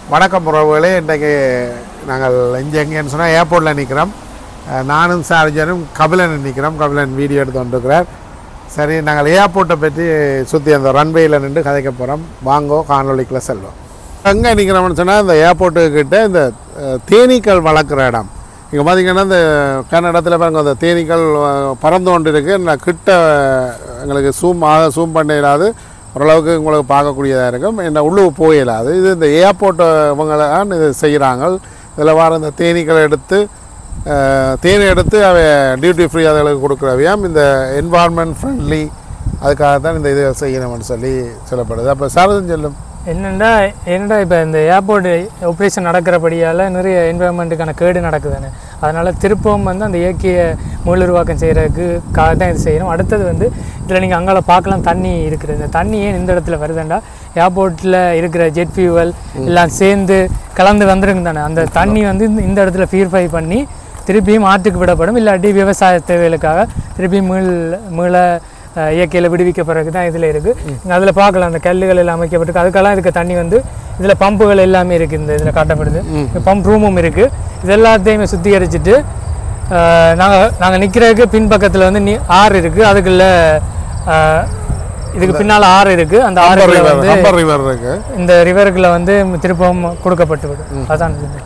வணக்கம் உறவுகளே இன்றைக்கு நாங்கள் இங்கே எங்கேன்னு சொன்னால் ஏர்போர்ட்டில் நிற்கிறோம் அஹ் நானும் சார்ஜனும் கபிலன் நிற்கிறோம் கபிலன் வீடியோ எடுத்து கொண்டிருக்கிறார் சரி நாங்கள் ஏர்போர்ட்டை பற்றி சுற்றி அந்த ரன்வேயில் நின்று கதைக்க போகிறோம் வாங்கோ காணொலிக்குள்ள செல்வோம் எங்கே நிற்கிறோம்னு சொன்னால் இந்த ஏர்போர்ட்டுக்கிட்ட இந்த அஹ், தேனீக்கள் வளர்க்குற இடம் இங்கே பார்த்தீங்கன்னா இந்த கன்னடத்தில் பாருங்க அந்த தேனீக்கள் அஹ், பறந்து கொண்டு இருக்கு நான் கிட்ட எங்களுக்கு சூம் ஆக சூம் பண்ண இயலாது ஓரளவுக்கு உங்களுக்கு பார்க்கக்கூடியதாக இருக்கும் என்ன உள்ளுக்கு போக இயலாது இது இந்த ஏர்போர்ட் இவங்களான் இது செய்கிறாங்க இதில் வர இந்த தேனீக்களை எடுத்து அஹ், தேனை எடுத்து அவை டியூட்டி ஃப்ரீ அதுகளுக்கு கொடுக்குறவையாம் இந்த என்வாரன்மெண்ட் ஃப்ரெண்ட்லி அதுக்காக தான் இந்த இது செய்யணும்னு சொல்லி சொல்லப்படுது அப்போ சாரதம் செல்லும் என்னண்டா என்னடா இப்போ இந்த ஏர்போர்ட் ஆப்ரேஷன் நடக்கிறபடியால் நிறைய என்வரன்மெண்ட்டுக்கான கேடு நடக்குதுன்னு அதனால் திருப்பவும் வந்து அந்த இயற்கையை மீளுருவாக்கம் செய்கிறதுக்காக தான் இது செய்யணும் அடுத்தது வந்து இதில் நீங்கள் அங்கால பார்க்கலாம் தண்ணி இருக்குது இந்த தண்ணி ஏன் இந்த இடத்துல வருதுண்டா ஏர்போர்ட்டில் இருக்கிற ஜெட் ஃபியூவல் எல்லாம் சேர்ந்து கலந்து வந்துருங்க தானே அந்த தண்ணி வந்து இந்த- இந்த இடத்துல பியூரிஃபை பண்ணி திருப்பியும் ஆற்றுக்கு விடப்படும் இல்லாட்டி விவசாய தேவைகளுக்காக திருப்பியும் மீள் மீள அஹ், இயற்கையில் விடுவிக்க பிறகு தான் இதில் இருக்குது நீங்கள் அதில் பார்க்கலாம் அந்த கல்லுகள் எல்லாம் அமைக்கப்பட்டிருக்கு அதுக்கெல்லாம் இருக்க தண்ணி வந்து இதில் பம்புகள் எல்லாமே இருக்குது இந்த இதில் காட்டப்படுது பம்ப் ரூமும் இருக்குது இது எல்லாத்தையுமே சுத்திகரிச்சுட்டு நாங்கள் நாங்கள் நிற்கிறதுக்கு பின்பக்கத்தில் வந்து நீ ஆறு இருக்குது அதுக்குள்ள அஹ், இதுக்கு பின்னால் ஆறு இருக்குது அந்த ஆறுல வந்து ஹம்பர் ரிவர் இருக்கு இந்த ரிவருக்குள்ள வந்து திருப்பவும் கொடுக்கப்பட்டு விடும் அதான் இது.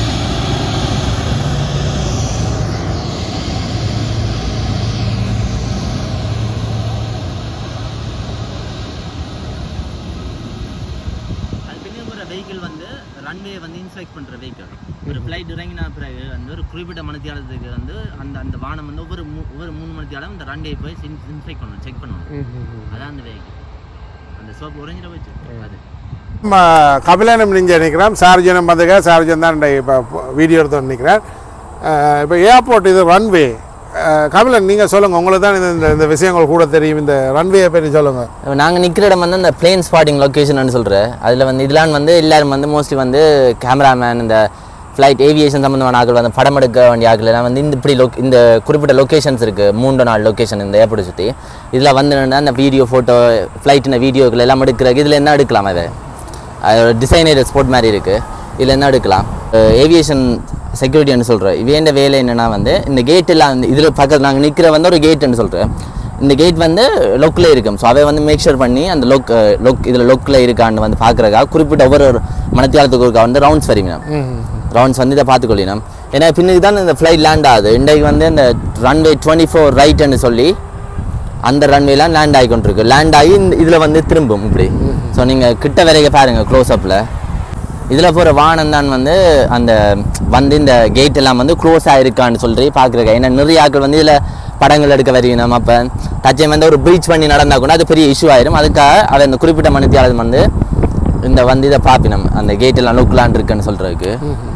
அது பின்னாடி போகிற வெஹிக்கிள் வந்து ரன்வே வந்து இன்ஸ்பெக்ட் பண்ணுற வெஹிக்கிள் ஒரு ஃப்ளைட் இறங்கின பிறகு வந்து ஒரு குறிப்பிட்ட மணித்தியாலத்துக்கு வந்து அந்த அந்த வானம் வந்து ஒவ்வொரு மூ ஒவ்வொரு மூணு மணித்தியாலம் இந்த ரன்வே போய் இன்ஸ்பெக்ட் பண்ணணும் செக் பண்ணணும் அதான் அந்த வெஹிக்கிள் அந்த சோப் உறைஞ்சிட போச்சு அது நம்ம கபிலனும் நெஞ்ச நிற்கிறோம் சார்ஜனும் வந்துங்க சார்ஜன் தான் இப்போ வீடியோ எடுத்து நிற்கிறார் இப்போ ஏர்போர்ட் இது ரன்வே கபிலன் நீங்கள் சொல்லுங்கள் உங்களுக்கு தான் இந்த இந்த விஷயங்கள் கூட தெரியும் இந்த ரன்வேயை பற்றி சொல்லுங்கள் நாங்கள் நிற்கிற இடம் வந்து அந்த பிளேன் ஸ்பாட்டிங் லொக்கேஷன் சொல்கிறேன் அதில் வந்து இதெல்லாம் வந்து எல்லாரும் வந்து மோஸ்ட்லி வந்து கேமராமேன் இந்த ஃப்ளைட் ஏவியேஷன் சம்மந்தமான ஆட்கள் வந்து படம் எடுக்க வேண்டிய ஆட்கள் எல்லாம் வந்து இந்த இப்படி லொக் இந்த குறிப்பிட்ட லொக்கேஷன்ஸ் இருக்குது மூன்று நாலு லொக்கேஷன் இந்த ஏர்போர்ட்டை சுற்றி இதில் வந்து என்னன்னா அந்த வீடியோ ஃபோட்டோ ஃப்ளைட்டின வீடியோக்கள் எல்லாம் எடுக்கிறதுக்கு இதில் என்ன எடுக்கலாம் அதை அது டிசைனர் ஸ்போர்ட் மாதிரி இருக்குது இதில் என்ன எடுக்கலாம் ஏவியேஷன் செக்யூரிட்டின்னு சொல்கிறேன் இவேண்ட வேலை என்னென்னா வந்து இந்த கேட் எல்லாம் வந்து இதில் பக்கத்தில் நாங்கள் நிற்கிற வந்து ஒரு கேட்டுன்னு சொல்கிறேன் இந்த கேட் வந்து லொக்கில் இருக்கும் ஸோ அதை வந்து மேக் ஷூர் பண்ணி அந்த லொக் லொக் இதில் லொக்கில் இருக்கான்னு வந்து பார்க்குறக்கா குறிப்பிட்ட ஒவ்வொரு ஒரு மணத்தியாலத்துக்கு ஒருக்கா வந்து ரவுண்ட்ஸ் வரீங்க ரவுண்ட்ஸ் வந்து இதை பார்த்துக்கொள்ளினோம் ஏன்னா பின்னுக்கு தான் இந்த ஃப்ளைட் லேண்ட் ஆகுது இன்றைக்கு வந்து இந்த ரன்வே டுவெண்ட்டி ஃபோர் ரைட்டுன்னு சொல்லி அந்த ரன்வேலாம் லேண்ட் ஆகி கொண்டிருக்கு லேண்ட் ஆகி இந்த இதில் வந்து திரும்பும் இப்படி ஸோ நீங்கள் கிட்ட வரைக்கும் பாருங்கள் க்ளோஸ்அப்பில் இதில் போகிற வானம் தான் வந்து அந்த வந்து இந்த கேட் எல்லாம் வந்து க்ளோஸ் ஆகிருக்கான்னு சொல்லி பார்க்குறேன் ஏன்னா நிறைய ஆட்கள் வந்து இதில் படங்கள் எடுக்க வருவீங்க அப்போ தச்சை வந்து ஒரு ப்ரீச் பண்ணி நடந்தால் கூட அது பெரிய இஷ்யூ ஆயிரும் அதுக்காக அதை இந்த குறிப்பிட்ட மணித்தியாளர் வந்து இந்த வந்து இதை பார்ப்பினோம் அந்த கேட் எல்லாம் லுக்லான் இருக்குன்னு சொல்கிறதுக்கு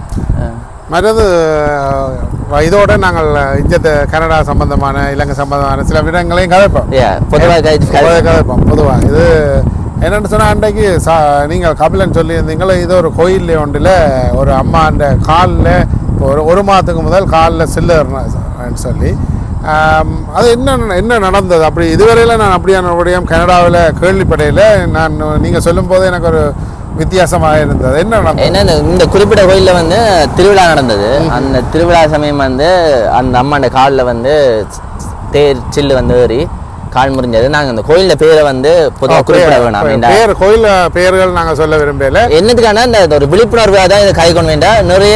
மற்றது அஹ், இதோட நாங்கள் இஞ்சத்து கனடா சம்பந்தமான இலங்கை சம்பந்தமான சில விடங்களையும் கதைப்போம் பொதுவாக பொதுவாக கதைப்போம் பொதுவாக இது என்னென்னு சொன்னால் அன்றைக்கு சா நீங்கள் கபிலன் சொல்லியிருந்தீங்களே இது ஒரு கோயில் ஒன்றில் ஒரு அம்மா அந்த காலில் ஒரு ஒரு மாதத்துக்கு முதல் காலில் சில்லர்னு சொல்லி ஆம், அது என்ன என்ன நடந்தது அப்படி இதுவரையில் நான் அப்படியான விடயம் கனடாவில் கேள்விப்படையில் நான் நீங்கள் சொல்லும்போது எனக்கு ஒரு வித்தியாசமாக இருந்தது என்ன நடந்தது ஏன்னா இந்த- இந்த குறிப்பிட்ட கோயிலில் வந்து திருவிழா நடந்தது அந்த திருவிழா சமயம் வந்து அந்த அம்மாண்ட காலில் வந்து தேர் சில்லு வந்து ஏறி கால் முறிஞ்சது நாங்கள் அந்த கோயிலில் பேரை வந்து பொதுவாக குறிப்பிட வேணாம் வேண்டாம் பேர் கோயில் பெயர்கள் நாங்கள் சொல்ல விரும்பல என்னதுக்கான இந்த ஒரு விழிப்புணர்வாக தான் இதை கை கொண்டு வேண்டாம் நிறைய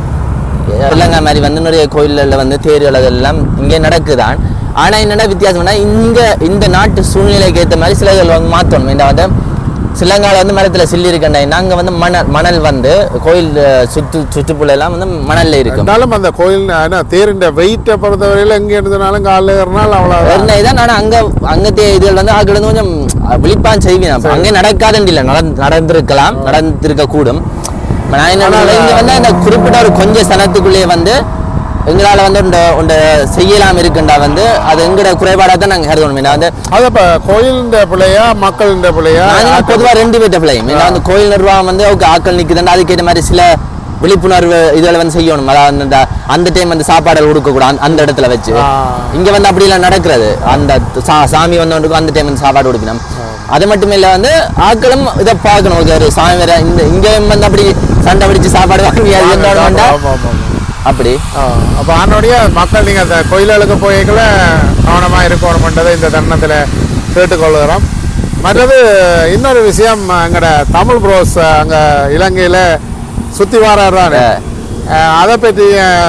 இலங்கை மாதிரி வந்து நிறைய கோயில்களில் வந்து தேர்கள் அதெல்லாம் இங்கே நடக்குதான் ஆனால் என்னென்ன வித்தியாசம்னா இங்கே இந்த நாட்டு சூழ்நிலைக்கு ஏற்ற மாதிரி சிலைகள் வந்து மாற்றணும் இந்த வந்து சிலங்கால வந்து மரத்தில் சில்லி இருக்கண்டா நாங்கள் வந்து மணல் மணல் வந்து கோயில் அஹ், சுற்று சுற்றுப்புள்ள எல்லாம் வந்து மணல்ல இருக்கும் இருந்தாலும் அந்த கோயில் என்ன தேரின் வெயிட்டை பொறுத்தவரையில் எங்கே இருந்தனாலும் காலையில் ஏறினால் அவ்வளோ ஒரு இதான் ஆனால் அங்கே அங்கத்தே இதுகள் வந்து ஆக்கள் வந்து கொஞ்சம் விழிப்பான் செய்வீங்க அப்ப அங்கே நடக்காதுன்னு இல்லை நடந் நடந்திருக்கலாம் நடந்திருக்க கூடும் இப்ப நான் என்ன சொல்றேன், இங்க வந்து அந்த குறிப்பிட்ட ஒரு கொஞ்ச சனத்துக்குள்ளேயே வந்து எங்களால் வந்து இந்த இந்த செய்யலாம் இருக்குண்டா வந்து அது எங்கட குறைபாடாக தான் நாங்கள் கருதணும் ஏன்னா வந்து அது இப்போ கோயிலின் பிள்ளையா மக்களின் பிள்ளையா நாங்கள் பொதுவாக ரெண்டு பேர்ட்ட பிள்ளையும் ஏன்னா வந்து கோயில் நிர்வாகம் வந்து அவங்க ஆட்கள் நிற்குதுண்டா அதுக்கேற்ற மாதிரி சில விழிப்புணர்வு இதில் வந்து செய்யணும் அதாவது அந்த அந்த டைம் வந்து சாப்பாடு கொடுக்கக்கூடாது அந்த இடத்துல வச்சு ஆ. இங்க வந்து அப்படிலாம் நடக்கிறது அந்த சா- சாமி வந்தவனுக்கு அந்த டைம் வந்து சாப்பாடு கொடுக்கணும் அது மட்டும் இல்ல வந்து ஆட்களும் இதை பார்க்கணும் ஓகே ஒரு சாமி வேற இந்த இங்க வந்து அப்படி சண்டை பிடிச்சு சாப்பாடு வாங்கி அது ஆமா, என்ன ஆமா, ஆமா, ஆமா. அப்படி அப்போ அதனுடைய மக்கள் நீங்கள் அந்த கோயில்களுக்கு போய்க்கல கவனமாக இருக்கணும்ன்றதை இந்த தருணத்தில் கேட்டுக்கொள்கிறோம் மற்றது இன்னொரு விஷயம் எங்களோட தமிழ் ப்ரோஸ் அங்கே இலங்கையில் சுற்றி வராரு அதை பற்றி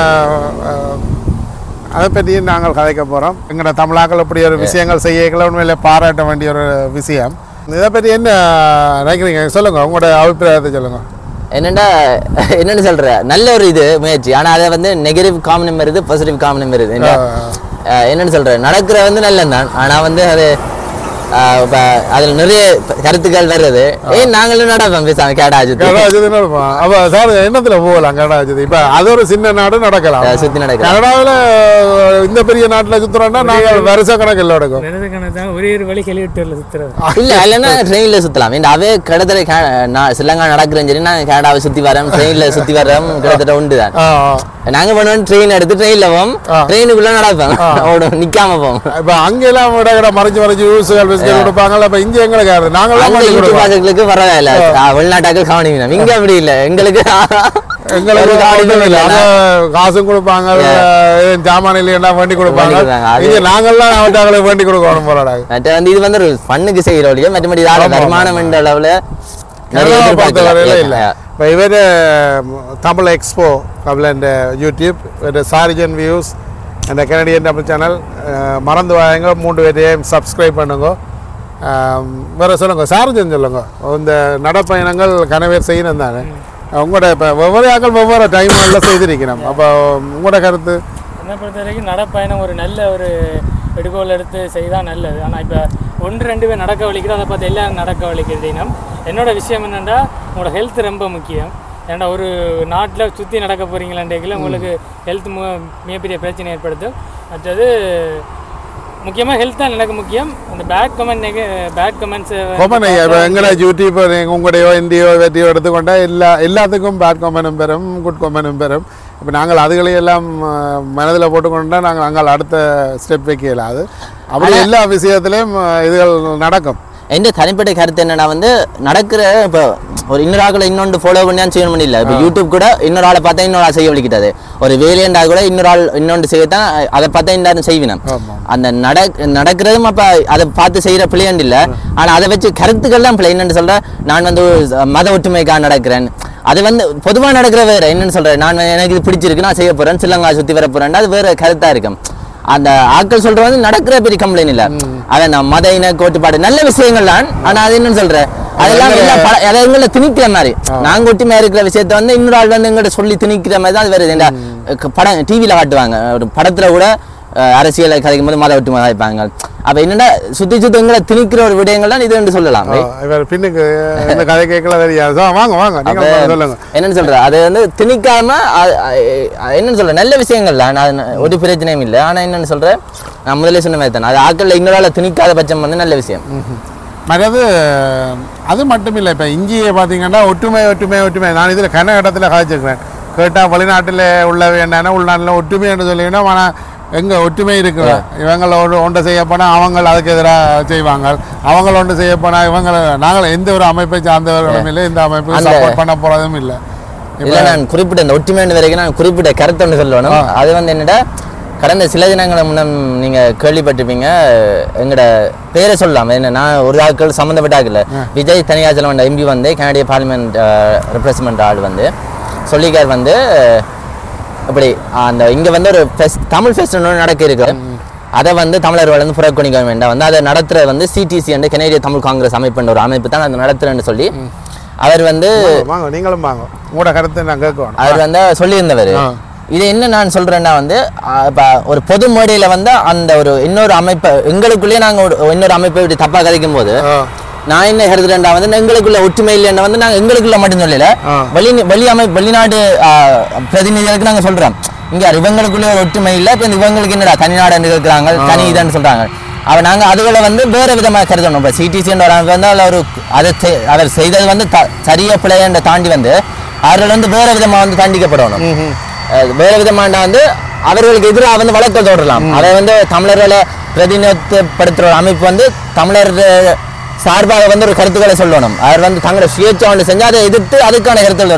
அஹ், அதை பற்றியும் நாங்கள் கதைக்க போகிறோம் எங்களோட தமிழாக்கள் இப்படி ஒரு விஷயங்கள் செய்யக்கல உண்மையிலே பாராட்ட வேண்டிய ஒரு விஷயம் இதை பற்றி என்ன நினைக்கிறீங்க சொல்லுங்கள் உங்களோட அபிப்பிராயத்தை சொல்லுங்கள் என்னடா என்னன்னு சொல்ற நல்ல ஒரு இது முயற்சி ஆனா அதை வந்து நெகட்டிவ் காமனும் வருது பாசிட்டிவ் காமனும் வருது என்ன? அஹ் என்னன்னு சொல்ற நடக்கிற வந்து நல்லதான் ஆனா வந்து அது அஹ் இப்ப அதுல நிறைய கருத்துக்கள் வருது ஏன் நாங்களும் நடப்போம் பேசாம கேடாஜி கனடாஜதி நடப்பான் அப்ப சார் எண்ணத்துல போகலாம் கனடாஜதி இப்ப அது ஒரு சின்ன நாடு நடக்கலாம் சுத்தி நடக்கிற கனடாவில் இந்த பெரிய நாட்டுல சுத்துறோம்னா நாங்கள் வருஷ கணக்கில் நடக்கும் தான் ஒரே ஒரு வழி கழிவிட்டு சுற்றுறது இல்ல இல்லைன்னா ட்ரெயின்ல சுத்தலாம் இந்த அவே கிட்டத்தட்ட கே- நான் ஸ்ரீலங்கா நடக்கிறேன் சரி நான் கனடாவை சுத்தி வரேன் ட்ரெயின்ல சுத்தி வரேன் கிட்டத்தட்ட உண்டு தான் ஆ, நாங்க பண்ணுவோம் ட்ரெயின் எடுத்து ட்ரெயின்ல போவோம் ட்ரெயினுக்குள்ள நடப்போம் ஓடும் நிக்காம போவோம் இப்ப அங்கெல்லாம் விட மறைஞ்சு மறைஞ்சு யூஸ்கள் பிஸ்கட் கொடுப்பாங்கல்ல இப்ப இங்க எங்களுக்கு யாரு நாங்களாம் அந்த பண்ணி யூடியூப் கொடுப்போம் வாசகர்களுக்கு பரவாயில்ல ஆ, வெளிநாட்டாக்கள் கவனிக்கணும் இங்க அப்படி இல்ல எங்களுக்கு எங்களுக்கு ஒரு ஒண்ணும் கவனிப்பும் இல்ல. இல்ல. அங்க காசும் கொடுப்பாங்க ஏன் சாமான் இல்லையா வேண்டி கொடுப்பாங்க வேண்டி கொடுப்பாங்க. அது- இங்க நாங்கெல்லாம் அவட்டாங்களுக்கு வேண்டி கொடுக்கணும் போறாடா மற்ற வந்து இது வந்து ஒரு பண்ணுக்கு செய்யற ஒழிய மற்றபடி இதால ஆமா, வருமானம் என்ற அளவுல நிறைய கனடாவை பொறுத்த எதிர்பார்க்கலாம். வரையில Yeah, இல்லை yeah. இப்போ இவர் தமிழ் எக்ஸ்போ கபில இந்த யூடியூப் இவர் சாரிஜன் வியூஸ் இந்த கனடியன் தமிழ் சேனல் மறந்து வாங்க மூன்று பேரையும் சப்ஸ்கிரைப் பண்ணுங்க அஹ், வேற சொல்லுங்க சார்ஜன் சொல்லுங்க இந்த நடப்பயணங்கள் கனவேர் செய்யணும் தானே உங்களோட இப்போ ஒவ்வொரு ஆக்கள் ஒவ்வொரு டைம்களில் செய்திருக்கிறோம் அப்போ உங்களோட கருத்து என்னை பொறுத்த வரைக்கும் நடப்பயணம் ஒரு நல்ல ஒரு எடுகோல் எடுத்து செய்தால் நல்லது ஆனால் இப்போ ஒன்று ரெண்டு பேர் நடக்க வலிக்குது அதை பார்த்து எல்லாரும் நடக்க வலிக்கிறதுனா என்னோட விஷயம் என்னென்னா உங்களோட ஹெல்த் ரொம்ப முக்கியம் ஏன்னா ஒரு நாட்டில் சுற்றி நடக்க போகிறீங்களாண்டேக்கில் உங்களுக்கு ஹெல்த் மிகப்பெரிய பிரச்சனை ஏற்படுத்தும் மற்றது முக்கியமாக ஹெல்த் தான் எனக்கு முக்கியம் அந்த பேட் கமெண்ட் பேட் கமெண்ட்ஸ் கொமன் ஐயா இப்போ எங்கட யூடியூப் உங்களுடையோ இந்தியோ வெற்றியோ எடுத்துக்கொண்டா எல்லா எல்லாத்துக்கும் பேட் கொமனும் பெறும் குட் கொமனும் பெறும் இப்போ நாங்கள் அதுகளையெல்லாம் மனதில் போட்டுக்கொண்டா நாங்கள் அங்கே அடுத்த ஸ்டெப் வைக்க இயலாது அப்படி எல்லா விஷயத்துலையும் அஹ், இதுகள் நடக்கும் எந்த தனிப்பட்ட கருத்து என்னன்னா வந்து நடக்கிற இப்போ ஒரு இன்னொரு ஆக்களை இன்னொன்று ஃபாலோ பண்ணியான் செய்யணும் இல்லை இப்போ யூடியூப் கூட இன்னொரு ஆளை பார்த்தா இன்னொரு ஆள் செய்ய வலிக்கிட்டாது ஒரு வேலையண்டா கூட இன்னொரு ஆள் இன்னொன்று செய்யத்தான் அதை பார்த்தா இன்னும் செய்வினம் ஆமாம் அந்த நடக் நடக்கிறதும் அப்போ அதை பார்த்து செய்கிற பிள்ளையண்டு இல்லை ஆனால் அதை வச்சு கருத்துக்கள் தான் பிள்ளை என்னன்னு சொல்கிறேன் நான் வந்து ஒரு மத ஒற்றுமைக்காக நடக்கிறேன் அது வந்து பொதுவாக நடக்கிற வேறு என்னன்னு சொல்கிறேன் நான் வந்து எனக்கு இது பிடிச்சிருக்கு நான் செய்ய போகிறேன் சிலங்கா சுற்றி வர போகிறேன் அது வேறு கருத்தாக இருக்கும் அந்த ஆட்கள் சொல்ற வந்து நடக்கிற பெரிய கம்ப்ளைண்ட் இல்ல அத நான் மத இன கோட்பாடு நல்ல விஷயங்கள் தான் ஆனா அது என்னன்னு சொல்றேன் அதெல்லாம் எல்லாம் பல அதை எங்களை திணிக்கிற மாதிரி நாங்க ஒற்றுமையா இருக்கிற விஷயத்த வந்து இன்னொரு ஆள் வந்து எங்கள்ட்ட சொல்லி திணிக்கிற மாதிரி தான் அது வருது இந்த க- படம் டிவியில காட்டுவாங்க ஒரு படத்துல கூட அஹ், அரசியலை கதைக்கும் போது மத ஒற்றுமை கதைப்பாங்க அப்ப என்னடா சுத்தி சுத்தி எங்களை திணிக்கிற ஒரு விடயங்கள் தான் இது என்று சொல்லலாம் right? இவர் பின்னுக்கு இந்த கதை கேட்கல தெரியாது ஆ, வாங்க வாங்க நீங்கள் சொல்லுங்க என்னன்னு சொல்ற அது வந்து திணிக்காம அ- அ- என்னன்னு சொல்ற நல்ல விஷயங்கள் தான் அது ந- ஒரு பிரச்சனையும் இல்லை ஆனா என்னன்னு சொல்ற நான் முதல்ல சொன்ன மாதிரி தான் அது ஆட்கள் இன்னொரு ஆளை திணிக்காத பட்சம் வந்து நல்ல விஷயம் மற்றது அது மட்டும் இல்லை இப்போ இங்கேயே பார்த்தீங்கன்னா ஒற்றுமை ஒற்றுமை ஒற்றுமை நான் இதில் கன இடத்துல காய்ச்சிருக்கிறேன் கேட்டால் வெளிநாட்டில் உள்ளவை என்னன்னா உள்நாட்டில் ஒற்றுமை என்று சொல்லிங்கன்னா ஆனால் எங்கே ஒற்றுமை இருக்கு இவங்கள ஒன்று ஒன்றை செய்ய போனால் அவங்க அதுக்கு எதிராக செய்வாங்க அவங்க ஒன்று செய்ய போனால் இவங்க நாங்கள் எந்த ஒரு அமைப்பை சார்ந்தவர்களும் இல்லை இந்த அமைப்பு அந்த- சப்போர்ட் பண்ண போகிறதும் இல்லை இல்ல நான் குறிப்பிட்ட இந்த ஒற்றுமை வரைக்கும் நான் குறிப்பிட்ட கருத்து ஒன்று சொல்லணும் அது வந்து என்னடா கடந்த சில தினங்களை முன்னம் நீங்க கேள்விப்பட்டிருப்பீங்க எங்கட பேரை சொல்லலாம் என்ன நான் ஒரு ஆட்கள் சம்மந்தப்பட்ட ஆட்கள் விஜய் தனியாச்சலம் வந்த எம்பி வந்து கனடிய பார்லிமெண்ட் ரெப்ரசன்ட் ஆள் வந்து சொல்லிக்கார் வந்து இப்படி அந்த இங்க வந்து ஒரு ஃபெஸ்ட் தமிழ் ஃபெஸ்ட் ஒன்று நடக்க இருக்கு அதை வந்து தமிழர்கள் வந்து புறக்கணிக்க வேண்டாம் வந்து அதை நடத்துறது வந்து சிடிசி என்ற கனேடிய தமிழ் காங்கிரஸ் அமைப்புன்ற ஒரு அமைப்பு தான் அதை நடத்துறேன்னு சொல்லி அவர் வந்து வாங்க நீங்களும் வாங்க உங்களோட கருத்தை நான் கேட்கணும் அவர் வந்து சொல்லியிருந்தவர் ஆ. இது என்ன நான் சொல்றேன்னா வந்து ஆ, இப்ப ஒரு பொது மேடையில வந்து அந்த ஒரு இன்னொரு அமைப்பை எங்களுக்குள்ளேயே நாங்க ஒரு இன்னொரு அமைப்பை இப்படி தப்பா கதைக்கும் போது ஆ. நான் என்ன கருதுறேன்டா வந்து எங்களுக்குள்ள ஒற்றுமை இல்லைன்னா வந்து நாங்க எங்களுக்குள்ள மட்டும் சொல்லல ஆ. வெளி வெளி அமை வெளிநாடு ஆ, பிரதிநிதிகளுக்கு நாங்க சொல்றோம் இங்க இவங்களுக்குள்ள ஒரு ஒற்றுமை இல்லை இப்ப இந்த இவங்களுக்கு என்னடா தனிநாடு இருக்கிறாங்க தனி இதுன்னு சொல்றாங்க அவ நாங்க அதுகளை வந்து வேற விதமா கருதணும் இப்போ சிடிசின்ற ஒரு அமைப்பு வந்து அதுல ஒரு அதை செய்- அவர் செய்தது வந்து த- சரியா பிள்ளையன்ற தாண்டி வந்து அவர்கள் வந்து வேற விதமா வந்து தண்டிக்கப்படணும் அஹ் வேற விதமாண்டா வந்து அவர்களுக்கு எதிராக வந்து வழக்கு தொடரலாம் அதை வந்து தமிழர்களை பிரதிநிதித்துவப்படுத்துற ஒரு அமைப்பு வந்து தமிழர் சார்பாக வந்து ஒரு கருத்துக்களை சொல்லணும் அவர் வந்து தங்களோட சுயேட்சை ஒன்று செஞ்சு அதை எதிர்த்து அதுக்கான கருத்து சொல்லணும்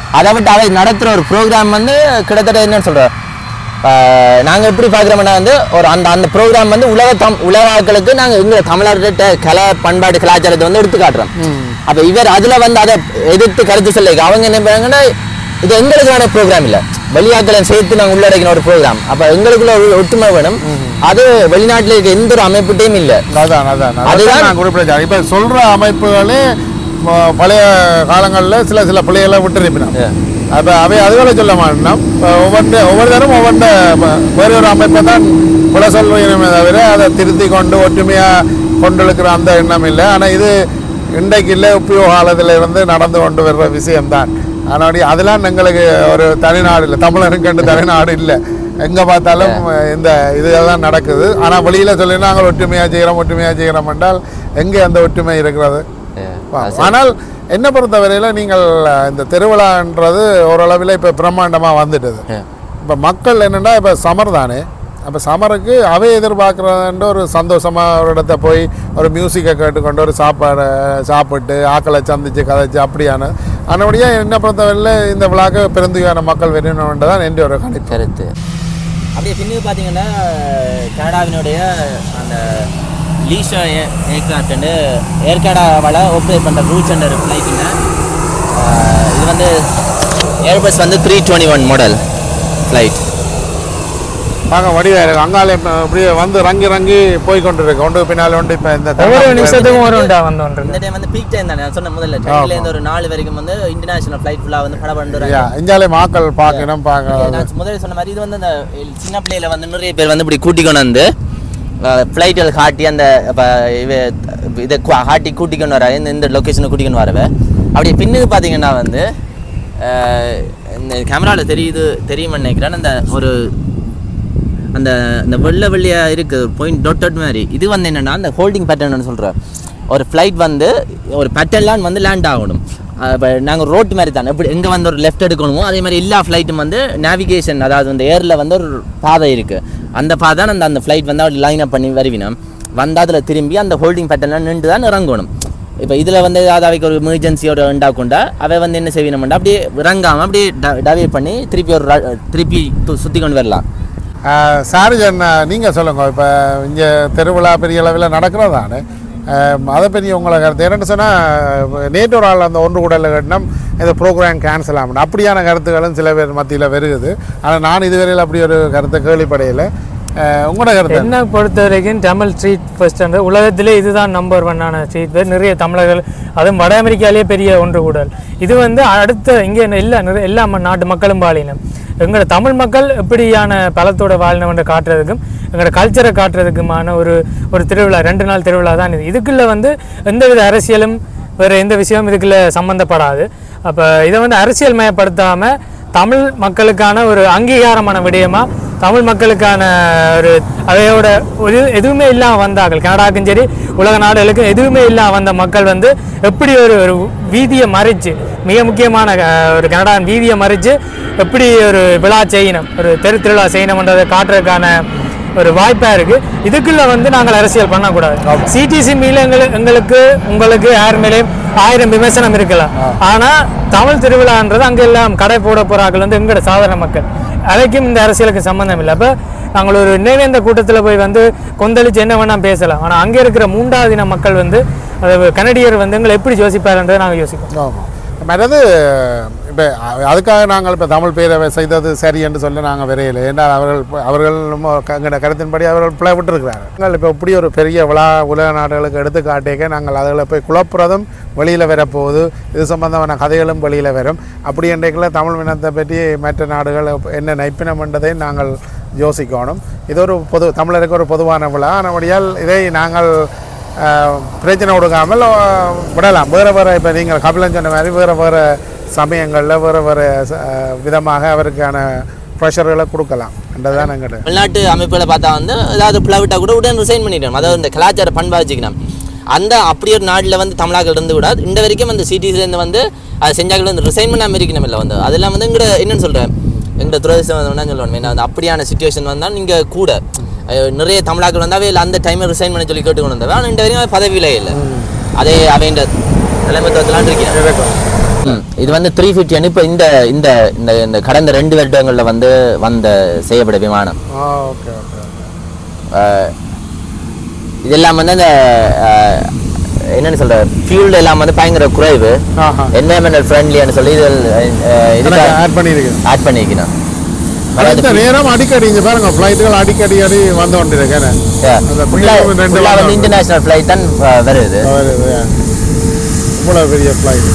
அதை விட்டு அவை நடத்துகிற ஒரு ப்ரோக்ராம் வந்து கிட்டத்தட்ட என்னன்னு சொல்கிறோம் நாங்கள் எப்படி பார்க்குறோம்னா வந்து ஒரு அந்த அந்த ப்ரோக்ராம் வந்து உலக தம் உலக ஆட்களுக்கு நாங்கள் எங்க தமிழர்கிட்ட கலை பண்பாடு கலாச்சாரத்தை வந்து எடுத்து காட்டுறோம் அப்போ இவர் அதில் வந்து அதை எதிர்த்து கருத்து சொல்ல அவங்க என்ன பண்ணுறாங்கன்னா இது எங்களுக்கான ப்ரோக்ராம் இல்லை வெளியாட்களை சேர்த்து நாங்கள் உள்ளடக்கின ஒரு ப்ரோக்ராம் அப்போ எங்களுக்குள்ள ஒரு ஒற்றுமை வேணும் அது வெளிநாட்டில் இருக்க எந்த ஒரு அமைப்புட்டையும் இல்லை அதான் அதான் அதுதான் அதுதான் நான் குறிப்பிட்டேன் இப்போ சொல்ற அமைப்புகளே ம- பழைய காலங்களில் சில சில பிள்ளைகளை விட்டுருப்பினோம் அப்போ அவை அதுகளை சொல்ல மாட்டோம் இப்போ ஒவ்வொன்று ஒவ்வொரு தரம் ஒவ்வொன்று வேறு ஒரு அமைப்பை தான் புல சொல்வீனமே தவிர அதை திருத்தி கொண்டு ஒற்றுமையாக கொண்டிருக்கிற அந்த எண்ணம் இல்லை ஆனால் இது இன்றைக்கு இல்லை உபயோக காலத்தில் இருந்து நடந்து கொண்டு வர்ற விஷயம்தான் ஆனால் அதெல்லாம் எங்களுக்கு ஒரு தனிநாடு இல்லை தமிழருக்கு ரெண்டு தனிநாடு இல்லை எங்கே பார்த்தாலும் இந்த இதெல்லாம் நடக்குது ஆனால் வெளியில் சொல்லி நாங்கள் ஒற்றுமையாக செய்கிறோம் ஒற்றுமையாக செய்கிறோம் என்றால் எங்கே அந்த ஒற்றுமை இருக்கிறது ஆனால் என்ன பொறுத்தவரையில் நீங்கள் இந்த திருவிழான்றது ஓரளவில் இப்போ பிரம்மாண்டமாக வந்துட்டுது இப்போ மக்கள் என்னென்னா இப்போ சமர் தானே அப்போ சமருக்கு அவை எதிர்பார்க்குறதுன்ற ஒரு சந்தோஷமாக ஒரு இடத்த போய் ஒரு மியூசிக்கை கேட்டுக்கொண்டு ஒரு சாப்பாடு சாப்பிட்டு ஆக்களை சந்திச்சு கதைச்சு அப்படியான ஆனபடியாக என்ன பொறுத்தவரையில் இந்த விழாக்கு பெருந்துகான மக்கள் வரணுன்றது தான் என்ற ஒரு கணிப்பு கருத்து அப்படியே பின்னு பார்த்தீங்கன்னா கனடாவினுடைய அந்த லீஷா ஏர்கிராஃப்ட் ஏர்கடாவால் ஆப்ரேட் பண்ணுற ரூட்ஸ் அண்ட் ஃப்ளைட்டுங்க இது வந்து ஏர்பஸ் வந்து three twenty one model flight பார்க்க வடிவாக இருக்கு அங்காலே இப்ப அப்படியே வந்து ரங்கி ரங்கி போய் கொண்டு இருக்கு ஒன்று பின்னால் ஒன்று இப்போ இந்த ஒவ்வொரு தருணம் நிமிஷத்துக்கும் ஒரு உண்டா வந்தோன்றது இந்த டைம் வந்து பீக் டைம் தானே நான் சொன்ன முதல்ல ட்ரெயின்ல இருந்து ஒரு நாலு வரைக்கும் வந்து இன்டர்நேஷனல் ஃப்ளைட் ஃபுல்லாக வந்து படம் பண்ணுறாங்க யா, இந்தியாவிலே மக்கள் பார்க்கணும் பார்க்க நான் முதல்ல சொன்ன மாதிரி இது வந்து அந்த சின்ன பிள்ளையில வந்து நிறைய பேர் வந்து இப்படி கூட்டி கொண்டு வந்து ஃப்ளைட்டில் காட்டி அந்த இப்போ இவ இதை கு- காட்டி கூட்டி கொண்டு வர இந்த இந்த லொக்கேஷனை கூட்டி கொண்டு வரவ அப்படியே பின்னுக்கு பார்த்தீங்கன்னா வந்து அஹ், இந்த கேமராவில் தெரியுது தெரியுமா நினைக்கிறேன் அந்த ஒரு அந்த அந்த வெள்ளை வெள்ளையாக இருக்குது பாயிண்ட் டொட் டொட் மாதிரி இது வந்து என்னென்னா அந்த ஹோல்டிங் பேட்டர்ன் சொல்கிறேன் ஒரு ஃப்ளைட் வந்து ஒரு பேட்டர்ன்லாம் வந்து லேண்ட் ஆகணும் இப்போ நாங்கள் ரோட்டு மாதிரி தான் எப்படி எங்கே வந்து ஒரு லெஃப்ட் எடுக்கணுமோ அதே மாதிரி எல்லா ஃப்ளைட்டும் வந்து நேவிகேஷன் அதாவது அந்த ஏரில் வந்து ஒரு பாதை இருக்குது அந்த பாதை அந்த அந்த ஃப்ளைட் வந்து அப்படி லைன் அப் பண்ணி வருவினோம் வந்து அதில் திரும்பி அந்த ஹோல்டிங் பேட்டர்னில் நின்று தான் இறங்கணும் இப்போ இதில் வந்து ஏதாவது அவைக்கு ஒரு எமர்ஜென்சியோட உண்டாக்குண்டா அவை வந்து என்ன செய்வினோம்டா அப்படியே இறங்காமல் அப்படியே டவேட் பண்ணி திருப்பி ஒரு ர- திருப்பி சுற்றி கொண்டு வரலாம் சாரிஜன் நீங்கள் சொல்லுங்க இப்போ இங்கே திருவிழா பெரிய அளவில் நடக்கிறதானே அதை பற்றி உங்களை கருத்து என்னென்னு சொன்னால் நேற்று ஒரு ஆள் அந்த ஒன்று கூடல கட்டினம் இந்த ப்ரோக்ராம் கேன்சல் ஆகணும் அப்படியான கருத்துக்களும் சில பேர் மத்தியில் வருகுது ஆனால் நான் இதுவரையில் அப்படி ஒரு கருத்தை கேள்விப்படையில் உங்களோட கருத்து என்ன? என்ன பொறுத்த வரைக்கும் தமிழ் ஸ்ட்ரீட் ஃபர்ஸ்ட் உலகத்திலே இதுதான் நம்பர் ஒன்னான ஸ்ட்ரீட் ஃபெஸ்ட் நிறைய தமிழர்கள் அதுவும் வட அமெரிக்காலேயே பெரிய ஒன்று கூடல் இது வந்து அடுத்த இங்கே எல்லா நிறைய எல்லா ம- நாட்டு மக்களும் பாலினம் எங்களோட தமிழ் மக்கள் எப்படியான பலத்தோட வாழ்னவன்ற காட்டுறதுக்கும் எங்களோட கல்ச்சரை காட்டுறதுக்குமான ஒரு ஒரு திருவிழா ரெண்டு நாள் திருவிழா தான் இது இதுக்குள்ள வந்து எந்தவித அரசியலும் வேறு எந்த விஷயமும் இதுக்குள்ள சம்மந்தப்படாது அப்போ இதை வந்து அரசியல் மயப்படுத்தாமல் தமிழ் மக்களுக்கான ஒரு அங்கீகாரமான விடயமா தமிழ் மக்களுக்கான ஒரு அதையோட ஒரு எதுவுமே இல்லாமல் வந்தார்கள் கனடாக்கும் சரி உலக நாடுகளுக்கும் எதுவுமே இல்லாமல் வந்த மக்கள் வந்து எப்படி ஒரு ஒரு வீதியை மறைச்சு மிக முக்கியமான அஹ், ஒரு கனடாவின் வீதியை மறைச்சு எப்படி ஒரு விழா செய்யணும் ஒரு தெரு திருவிழா செய்யணும்ன்றதை காட்டுறதுக்கான ஒரு வாய்ப்பா இருக்கு இதுக்குள்ள வந்து நாங்கள் அரசியல் பண்ணக்கூடாது சிடிசி மீல எங்களுக்கு எங்களுக்கு உங்களுக்கு யார் மேலேயும் ஆயிரம் விமர்சனம் இருக்கலாம் ஆனா தமிழ் திருவிழான்றது அங்க எல்லாம் கடை போட போறார்கள் வந்து எங்களோட சாதாரண மக்கள் அதுக்கும் இந்த அரசியலுக்கு சம்பந்தம் இல்லை அப்ப நாங்கள் ஒரு நினைவேந்த கூட்டத்துல போய் வந்து கொந்தளிச்சு என்ன வேணா பேசலாம் ஆனா அங்க இருக்கிற மூன்றாவது இன மக்கள் வந்து அது கனடியர் வந்து எங்களை எப்படி யோசிப்பாருன்றதை நாங்கள் யோசிப்போம் ஆமாம் மற்றது இப்போ அதுக்காக நாங்கள் இப்போ தமிழ் பேரவை செய்தது சரி என்று சொல்லி நாங்கள் விரையில ஏன்னா அவர்கள் அவர்கள் எங்களோட கருத்தின்படி அவர்கள் பிள்ளை விட்டுருக்கிறாங்க நாங்கள் இப்போ இப்படி ஒரு பெரிய விழா உலக நாடுகளுக்கு எடுத்து காட்டிக்க நாங்கள் அதில் போய் குழப்புறதும் வெளியில் வரப்போகுது இது சம்பந்தமான கதைகளும் வெளியில் வரும் அப்படி என்றைக்குள்ள தமிழ் இனத்தை பற்றி மற்ற நாடுகள் என்ன நைப்பினம் என்றதை நாங்கள் யோசிக்கணும் இது ஒரு பொது தமிழருக்கு ஒரு பொதுவான விழா ஆனபடியால் இதை நாங்கள் ஆஹ் பிரச்சனை கொடுக்காமல் ஆஹ் விடலாம் வேறு வேறு இப்போ நீங்கள் கபிலன் சொன்ன மாதிரி வேறு வேறு சமயங்களில் வேறு வேறு ச- ஆஹ் விதமாக அவருக்கான ப்ரெஷர்களை கொடுக்கலாம் என்றதான் எங்கிட்ட வெளிநாட்டு அமைப்புகளை பார்த்தா வந்து ஏதாவது பிளவிட்டா கூட உடனே ரிசைன் பண்ணிடணும் அதாவது இந்த கலாச்சார பண்பா வச்சுக்கணும் அந்த அப்படி ஒரு நாட்டில் வந்து தமிழாக்கள் இருந்து கூட இந்த வரைக்கும் அந்த சிட்டிஸ்லேருந்து வந்து அதை செஞ்சாக்கள் வந்து ரிசைன் பண்ணாமல் இருக்கணும் இல்லை வந்து அதெல்லாம் வந்து எங்கட என்னன்னு சொல்கிறேன் எங்கட துரதிசம் என்ன சொல்லணும் ஏன்னா அந்த அப்படியான சுச்சுவேஷன் வந்தால் நீங்கள் கூட அஹ் நிறைய தமிழாக்கள் வந்தாவே இல்லை அந்த டைமை ரிசைன் பண்ண சொல்லி கேட்டுக்கொண்டு வந்தவன் ஆனால் இந்த வரைக்கும் அவன் பதவியிலே இல்லை அதே அவன் தலைமைத்துவத்தெல்லாம் இருக்கிறேன் இருக்கும் ம், இது வந்து த்ரீ ஃபிஃப்டி இப்போ இந்த இந்த இந்த இந்த கடந்த ரெண்டு வருடங்களில் வந்து வந்த செய்யப்பட்ட விமானம் ஆ ஓகே ஓகே அஹ், இதெல்லாம் வந்து அந்த அஹ், என்னன்னு சொல்ற ஃபியூல் எல்லாம் வந்து பயங்கர குறைவு ஆஹா என்வரன்மெண்டல் ஃப்ரெண்ட்லின்னு சொல்லி இது இதுக்கு ஆட் பண்ணியிருக்கேன் ஆட் பண்ணிக்கணும் இந்த நேரம் அடிக்கடி இங்க பாருங்க ஃப்ளைட்டுகள் அடிக்கடி அடி வந்து கொண்டிருக்கேன் அந்த ஃபுல்லாக ரெண்டு ஃபுல்லாக வாரம் வந்து இன்டர்நேஷ்னல் ஃப்ளைட் தான் அஹ், வருது இவ்வளோ பெரிய ஃப்ளைட்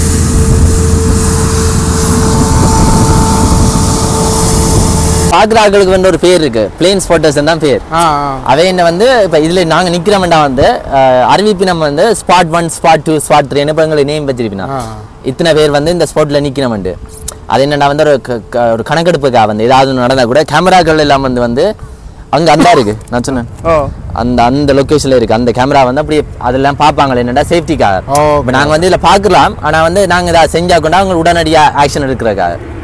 பார்க்குற ஆட்களுக்கு வந்து ஒரு பேர் இருக்கு பிளேன் ஸ்பாட்டர்ஸ் தான் பேர் ஆ அவை என்ன வந்து இப்போ இதில் நாங்கள் நிற்கிறோம்டா வந்து அஹ், அறிவிப்பு நம்ம வந்து spot one spot two spot three இப்போ எங்களை நேம் வச்சிருப்பினா ஆ இத்தனை பேர் வந்து இந்த ஸ்பாட்டில் நிற்கிறோம்ண்டு அது என்னடா வந்து ஒரு க- க- ஒரு கணக்கெடுப்புக்கா வந்து ஏதாவது ஒன்று நடந்தால் கூட கேமராக்கள் எல்லாம் வந்து வந்து அங்கே அந்த இருக்கு நான் சொன்னேன் ஓ அந்த அந்த லொக்கேஷனில் இருக்கு அந்த கேமரா வந்து அப்படியே அதெல்லாம் பார்ப்பாங்களே என்னடா சேஃப்டிக்காக ஓ இப்போ நாங்கள் வந்து இதில் பார்க்கலாம் ஆனால் வந்து நாங்கள் இதை செஞ்சா கொண்டா அவங்க உடனடியாக ஆக்ஷன் எடுக்கிறக்காக